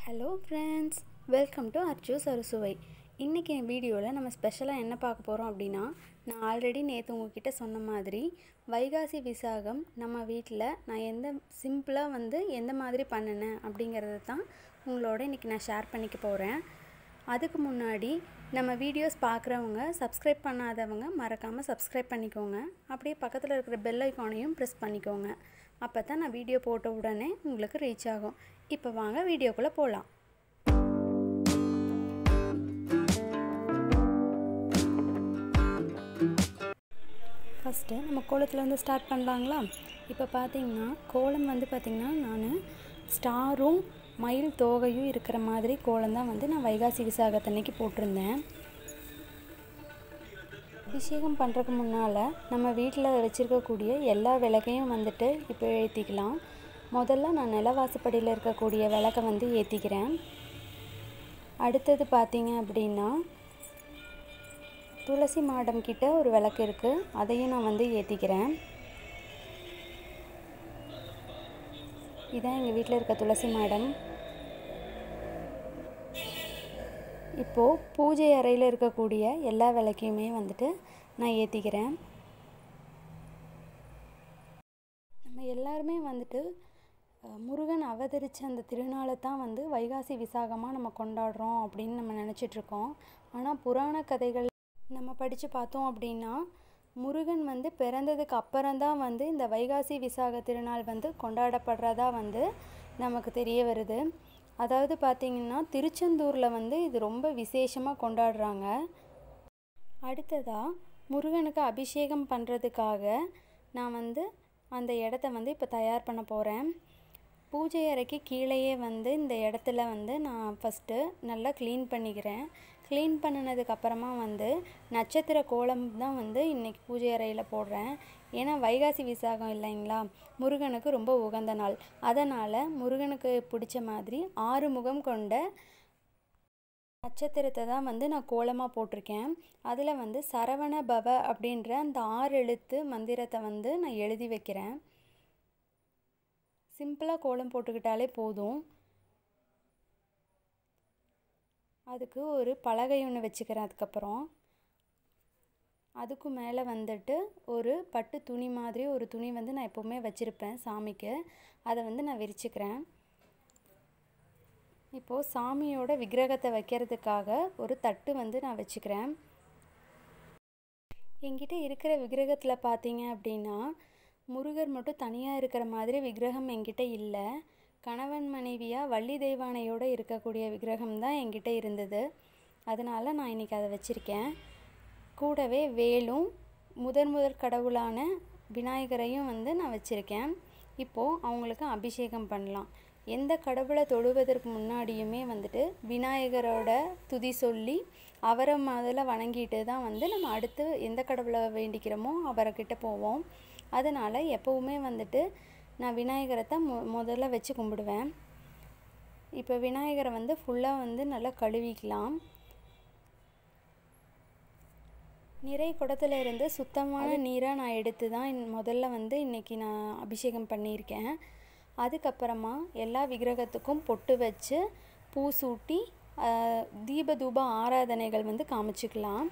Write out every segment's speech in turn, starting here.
hello friends welcome to Archu's Arusuvai இன்றைக்கி என் வீடியோவில் நம்ம ஸ்பெஷலாக என்ன பார்க்க போகிறோம் அப்படின்னா நான் ஆல்ரெடி நேற்று உங்ககிட்ட சொன்ன மாதிரி வைகாசி விசாகம் நம்ம வீட்டில் நான் எந்த சிம்பிளாக வந்து எந்த மாதிரி பண்ணினேன் அப்படிங்கிறத தான் உங்களோட இன்றைக்கி நான் ஷேர் பண்ணிக்க போகிறேன் அதுக்கு முன்னாடி நம்ம வீடியோஸ் பார்க்குறவங்க சப்ஸ்கிரைப் பண்ணாதவங்க மறக்காமல் சப்ஸ்கிரைப் பண்ணிக்கோங்க அப்படியே பக்கத்தில் இருக்கிற பெல் ஐக்கானையும் ப்ரெஸ் பண்ணிக்கோங்க அப்போ தான் நான் வீடியோ போட்ட உடனே உங்களுக்கு ரீச் ஆகும் இப்போ வாங்க வீடியோக்குள்ளே போகலாம் ஃபஸ்ட்டு நம்ம கோலத்துலேருந்து ஸ்டார்ட் பண்ணலாங்களா இப்போ பார்த்தீங்கன்னா கோலம் வந்து பார்த்திங்கன்னா நான் ஸ்டாரும் மயில் தோகையும் இருக்கிற மாதிரி கோலம் தான் வந்து நான் வைகாசி விசாகத்தன்னைக்கு போட்டிருந்தேன் அபிஷேகம் பண்ணுறதுக்கு முன்னால் நம்ம வீட்டில் வச்சுருக்கக்கூடிய எல்லா விளக்கையும் வந்துட்டு இப்போ ஏற்றிக்கலாம் முதல்ல நான் நிலவாசப்படியில் இருக்கக்கூடிய விளக்கை வந்து ஏற்றிக்கிறேன் அடுத்தது பார்த்தீங்க அப்படின்னா துளசி மாடம் கிட்ட ஒரு விளக்கு இருக்குது அதையும் நான் வந்து ஏற்றிக்கிறேன் இதான் எங்கள் வீட்டில் இருக்க துளசி மாடம் இப்போது பூஜை அறையில் இருக்கக்கூடிய எல்லா விளக்கையுமே வந்துட்டு நான் ஏற்றிக்கிறேன் நம்ம எல்லாருமே வந்துட்டு முருகன் அவதரித்த அந்த திருநாளை தான் வந்து வைகாசி விசாகமாக நம்ம கொண்டாடுறோம் அப்படின்னு நம்ம நினச்சிட்ருக்கோம் ஆனால் புராண கதைகள் நம்ம படித்து பார்த்தோம் அப்படின்னா முருகன் வந்து பிறந்ததுக்கு அப்புறம்தான் வந்து இந்த வைகாசி விசாக திருநாள் வந்து கொண்டாடப்படுறதா வந்து நமக்கு தெரிய வருது அதாவது பார்த்திங்கன்னா திருச்செந்தூரில் வந்து இது ரொம்ப விசேஷமாக கொண்டாடுறாங்க அடுத்ததாக முருகனுக்கு அபிஷேகம் பண்ணுறதுக்காக நான் வந்து அந்த இடத்த வந்து இப்போ தயார் பண்ண போகிறேன் பூஜை அறைக்கு கீழேயே வந்து இந்த இடத்துல வந்து நான் ஃபஸ்ட்டு நல்லா க்ளீன் பண்ணிக்கிறேன் க்ளீன் பண்ணினதுக்கு அப்புறமா வந்து நட்சத்திர கோலம் தான் வந்து இன்றைக்கி பூஜை அறையில் போடுறேன் ஏன்னா வைகாசி விசாகம் இல்லைங்களா முருகனுக்கு ரொம்ப உகந்த நாள் அதனால் முருகனுக்கு பிடிச்ச மாதிரி ஆறு முகம் கொண்ட நட்சத்திரத்தை தான் வந்து நான் கோலமாக போட்டிருக்கேன் அதில் வந்து சரவண பவ அப்படின்ற அந்த ஆறு எழுத்து மந்திரத்தை வந்து நான் எழுதி வைக்கிறேன் சிம்பிளாக கோலம் போட்டுக்கிட்டாலே போதும் அதுக்கு ஒரு பலகை ஒன்று வச்சுக்கிறேன் அதுக்கப்புறம் அதுக்கு மேலே வந்துட்டு ஒரு பட்டு துணி மாதிரி ஒரு துணி வந்து நான் எப்போவுமே வச்சுருப்பேன் சாமிக்கு அதை வந்து நான் விரிச்சுக்கிறேன் இப்போது சாமியோட விக்கிரகத்தை வைக்கிறதுக்காக ஒரு தட்டு வந்து நான் வச்சுக்கிறேன் என்கிட்ட இருக்கிற விக்கிரகத்தில் பார்த்தீங்க அப்படின்னா முருகர் மட்டும் தனியாக இருக்கிற மாதிரி விக்கிரகம் என்கிட்ட இல்லை கணவன் மனைவியாக வள்ளி தெய்வானையோடு இருக்கக்கூடிய விக்கிரகம் தான் என்கிட்ட இருந்தது அதனால் நான் இன்றைக்கி அதை வச்சுருக்கேன் கூடவே வேலும் முதன் முதல் கடவுளான விநாயகரையும் வந்து நான் வச்சுருக்கேன் இப்போது அவங்களுக்கு அபிஷேகம் பண்ணலாம் எந்த கடவுளை தொழுவதற்கு முன்னாடியுமே வந்துட்டு விநாயகரோட துதி சொல்லி அவரை முதல்ல வணங்கிட்டு தான் வந்து நம்ம அடுத்து எந்த கடவுளை வேண்டிக்கிறோமோ அவரைக்கிட்ட போவோம் அதனால் எப்போவுமே வந்துட்டு நான் விநாயகரை மொ முதல்ல வச்சு கும்பிடுவேன் இப்போ விநாயகரை வந்து ஃபுல்லாக வந்து நல்லா கழுவிக்கலாம் நிறை குடத்துல இருந்து சுத்தமான நீராக நான் எடுத்து தான் முதல்ல வந்து இன்றைக்கி நான் அபிஷேகம் பண்ணியிருக்கேன் அதுக்கப்புறமா எல்லா விக்கிரகத்துக்கும் பொட்டு வச்சு பூ சூட்டி தீப தூப ஆராதனைகள் வந்து காமிச்சிக்கலாம்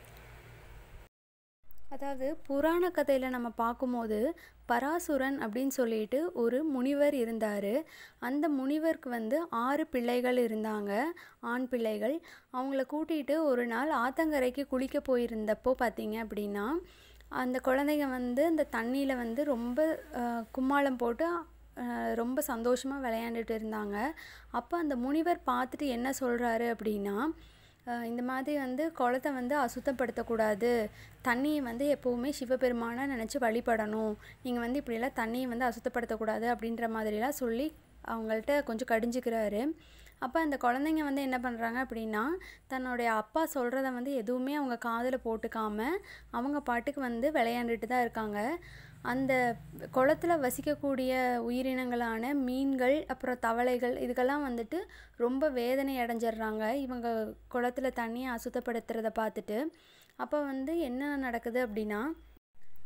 அதாவது புராண கதையில் நம்ம பார்க்கும்போது பராசுரன் அப்படின்னு சொல்லிட்டு ஒரு முனிவர் இருந்தார் அந்த முனிவருக்கு வந்து ஆறு பிள்ளைகள் இருந்தாங்க ஆண் பிள்ளைகள் அவங்கள கூட்டிகிட்டு ஒரு நாள் ஆத்தங்கரைக்கு குளிக்க போயிருந்தப்போ பார்த்தீங்க அப்படின்னா அந்த குழந்தைங்க வந்து அந்த தண்ணியில் வந்து ரொம்ப கும்மாளம் போட்டு ரொம்ப சந்தோஷமாக விளையாண்டுட்டு இருந்தாங்க அப்போ அந்த முனிவர் பார்த்துட்டு என்ன சொல்கிறாரு அப்படின்னா இந்த மாதிரி வந்து குளத்தை வந்து அசுத்தப்படுத்தக்கூடாது தண்ணியை வந்து எப்போவுமே சிவபெருமானை நினச்சி வழிபடணும் நீங்கள் வந்து இப்படிலாம் தண்ணியை வந்து அசுத்தப்படுத்தக்கூடாது அப்படின்ற மாதிரிலாம் சொல்லி அவங்கள்ட்ட கொஞ்சம் கடிஞ்சிக்கிறாரு அப்போ அந்த குழந்தைங்க வந்து என்ன பண்ணுறாங்க அப்படின்னா தன்னுடைய அப்பா சொல்கிறத வந்து எதுவுமே அவங்க காதில் போட்டுக்காமல் அவங்க பாட்டுக்கு வந்து விளையாண்டுட்டு தான் இருக்காங்க அந்த குளத்தில் வசிக்கக்கூடிய உயிரினங்களான மீன்கள் அப்புறம் தவளைகள் இதுக்கெல்லாம் வந்துட்டு ரொம்ப வேதனை அடைஞ்சிடுறாங்க இவங்க குளத்தில் தண்ணியை அசுத்தப்படுத்துகிறத பார்த்துட்டு அப்போ வந்து என்ன நடக்குது அப்படின்னா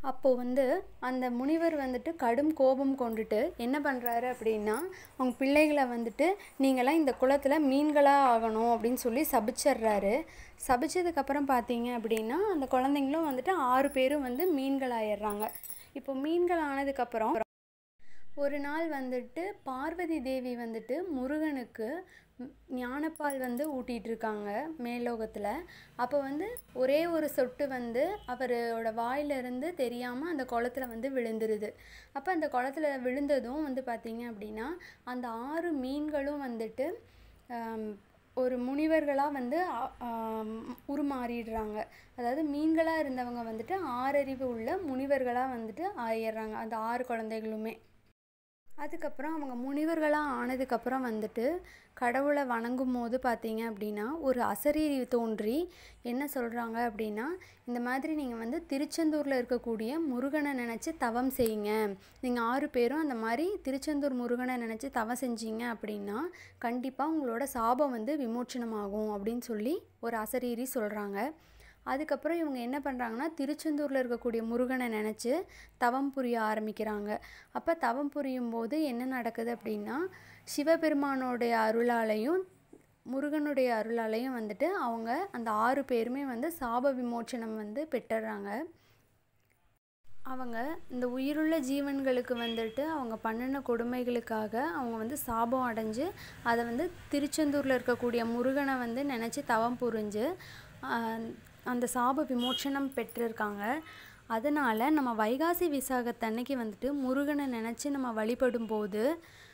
அப்போது வந்து அந்த முனிவர் வந்துட்டு கடும் கோபம் கொண்டுட்டு என்ன பண்ணுறாரு அப்படின்னா அவங்க பிள்ளைகளை வந்துட்டு நீங்களாம் இந்த குளத்தில் மீன்களாக ஆகணும் அப்படின்னு சொல்லி சபிச்சிடுறாரு சபிச்சதுக்கப்புறம் பார்த்தீங்க அப்படின்னா அந்த குழந்தைங்களும் வந்துட்டு ஆறு பேரும் வந்து மீன்கள் ஆயிடுறாங்க இப்போ மீன்கள் ஆனதுக்கப்புறம் ஒரு நாள் வந்துட்டு பார்வதி தேவி வந்துட்டு முருகனுக்கு ம், ஞானப்பால் வந்து ஊட்டிட்டு இருக்காங்க மேல்லோகத்தில் அப்போ வந்து ஒரே ஒரு சொட்டு வந்து அவரோட வாயிலிருந்து தெரியாமல் அந்த குளத்துல வந்து விழுந்துருது அப்போ அந்த குளத்துல விழுந்ததும் வந்து பார்த்தீங்க அப்படின்னா அந்த ஆறு மீன்களும் வந்துட்டு ஆம், ஒரு முனிவர்களாக வந்து ஆ- ஆம், உருமாறிடுறாங்க அதாவது மீன்களாக இருந்தவங்க வந்துட்டு ஆறறிவு உள்ள முனிவர்களாக வந்துட்டு ஆயிடுறாங்க அந்த ஆறு குழந்தைகளுமே அதுக்கப்புறம் அவங்க முனிவர்களாக ஆனதுக்கப்புறம் வந்துட்டு கடவுளை வணங்கும் போது பார்த்தீங்க அப்படின்னா ஒரு அசரீரி தோன்றி என்ன சொல்கிறாங்க அப்படின்னா இந்த மாதிரி நீங்கள் வந்து திருச்செந்தூரில் இருக்கக்கூடிய முருகனை நினச்சி தவம் செய்யுங்க நீங்கள் ஆறு பேரும் அந்த மாதிரி திருச்செந்தூர் முருகனை நினச்சி தவம் செஞ்சீங்க அப்படின்னா கண்டிப்பாக உங்களோட சாபம் வந்து விமோச்சனமாகும் அப்படின்னு சொல்லி ஒரு அசரீரி சொல்கிறாங்க அதுக்கப்புறம் இவங்க என்ன பண்ணுறாங்கன்னா திருச்செந்தூரில் இருக்கக்கூடிய முருகனை நினச்சி தவம் புரிய ஆரம்பிக்கிறாங்க அப்போ தவம் புரியும் போது என்ன நடக்குது அப்படின்னா சிவபெருமானோடைய அருளாலையும் முருகனுடைய அருளாலையும் வந்துட்டு அவங்க அந்த ஆறு பேருமே வந்து சாப விமோச்சனம் வந்து பெற்றுறாங்க அவங்க இந்த உயிருள்ள ஜீவன்களுக்கு வந்துட்டு அவங்க பண்ணின கொடுமைகளுக்காக அவங்க வந்து சாபம் அடைஞ்சு அதை வந்து திருச்செந்தூரில் இருக்கக்கூடிய முருகனை வந்து நினச்சி தவம் புரிஞ்சு ஆஹ், அந்த சாப விமோச்சனம் பெற்றிருக்காங்க அதனால் நம்ம வைகாசி விசாகத்தன்னைக்கு வந்துட்டு முருகனை நினச்சி நம்ம வழிபடும் போது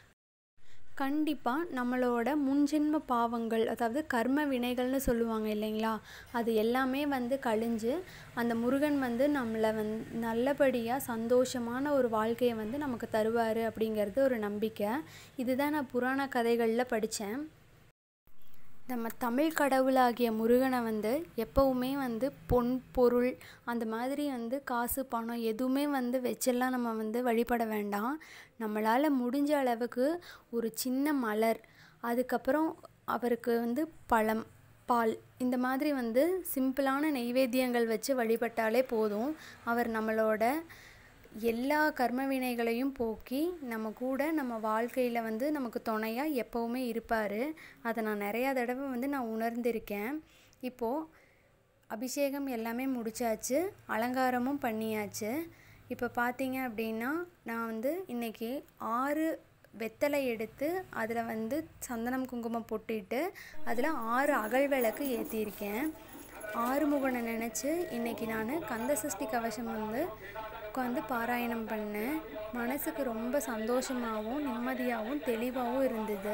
கண்டிப்பாக நம்மளோட முன்ஜென்ம பாவங்கள் அதாவது கர்ம வினைகள்னு சொல்லுவாங்க இல்லைங்களா அது எல்லாமே வந்து கழிஞ்சு அந்த முருகன் வந்து நம்மளை வந் நல்லபடியாக சந்தோஷமான ஒரு வாழ்க்கையை வந்து நமக்கு தருவார் அப்படிங்கிறது ஒரு நம்பிக்கை இதுதான் நான் புராண கதைகளில் படித்தேன் நம்ம தமிழ் கடவுளாகிய முருகனை வந்து எப்போவுமே வந்து பொன் பொருள் அந்த மாதிரி வந்து காசு பணம் எதுவுமே வந்து வச்செல்லாம் நம்ம வந்து வழிபட வேண்டாம் நம்மளால் முடிஞ்ச அளவுக்கு ஒரு சின்ன மலர் அதுக்கப்புறம் அவருக்கு வந்து பழம் பால் இந்த மாதிரி வந்து சிம்பிளான நெய்வேத்தியங்கள் வச்சு வழிபட்டாலே போதும் அவர் நம்மளோட எல்லா கர்ம வினைகளையும் போக்கி நம்ம கூட நம்ம வாழ்க்கையில் வந்து நமக்கு துணையாக எப்போவுமே இருப்பார் அதை நான் நிறையா தடவை வந்து நான் உணர்ந்திருக்கேன் இப்போது அபிஷேகம் எல்லாமே முடிச்சாச்சு அலங்காரமும் பண்ணியாச்சு இப்போ பார்த்தீங்க அப்படின்னா நான் வந்து இன்றைக்கி ஆறு வெத்தலை எடுத்து அதில் வந்து சந்தனம் குங்குமம் பொட்டிட்டு அதில் ஆறு அகல் விளக்கு ஏற்றியிருக்கேன் ஆறுமுகனை நினச்சி இன்றைக்கி நான் கந்த சஷ்டி கவசம் வந்து உட்காந்து பாராயணம் பண்ணேன் மனசுக்கு ரொம்ப சந்தோஷமாகவும் நிம்மதியாகவும் தெளிவாகவும் இருந்தது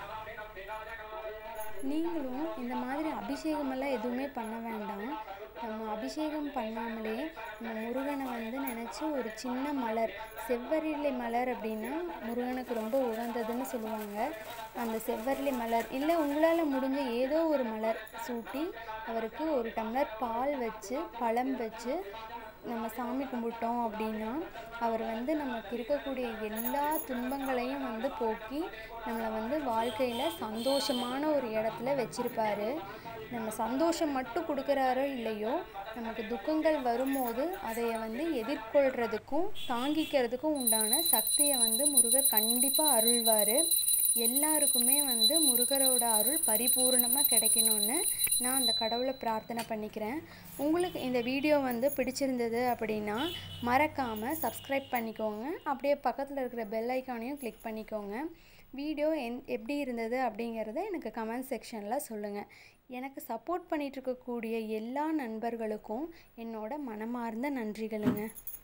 நீங்களும் இந்த மாதிரி அபிஷேகமெல்லாம் எதுவுமே பண்ண வேண்டாம் நம்ம அபிஷேகம் பண்ணாமலே நம்ம முருகனை வந்து நினச்சி ஒரு சின்ன மலர் செவ்வரிலை மலர் அப்படின்னா முருகனுக்கு ரொம்ப உகந்ததுன்னு சொல்லுவாங்க அந்த செவ்வரிலை மலர் இல்லை உங்களால் முடிஞ்ச ஏதோ ஒரு மலர் சூட்டி அவருக்கு ஒரு டம்ளர் பால் வச்சு பழம் வச்சு நம்ம சாமி கும்பிட்டோம் அப்படின்னா அவர் வந்து நமக்கு இருக்கக்கூடிய எல்லா துன்பங்களையும் வந்து போக்கி நம்மளை வந்து வாழ்க்கையில் சந்தோஷமான ஒரு இடத்துல வச்சிருப்பாரு நம்ம சந்தோஷம் மட்டும் கொடுக்குறாரோ இல்லையோ நமக்கு துக்கங்கள் வரும்போது அதை வந்து எதிர்கொள்கிறதுக்கும் தாங்கிக்கிறதுக்கும் உண்டான சக்தியை வந்து முருகர் கண்டிப்பாக அருள்வார் எல்லாருக்குமே வந்து முருகரோட அருள் பரிபூரணமாக கிடைக்கணும்னு நான் அந்த கடவுளை பிரார்த்தனை பண்ணிக்கிறேன் உங்களுக்கு இந்த வீடியோ வந்து பிடிச்சிருந்தது அப்படின்னா மறக்காமல் சப்ஸ்கிரைப் பண்ணிக்கோங்க அப்படியே பக்கத்தில் இருக்கிற பெல் ஐக்கானையும் கிளிக் பண்ணிக்கோங்க வீடியோ என் எப்படி இருந்தது அப்படிங்கிறத எனக்கு கமெண்ட் செக்ஷனில் சொல்லுங்கள் எனக்கு சப்போர்ட் பண்ணிட்டு இருக்கக்கூடிய எல்லா நண்பர்களுக்கும் என்னோட மனமார்ந்த நன்றிகளுங்க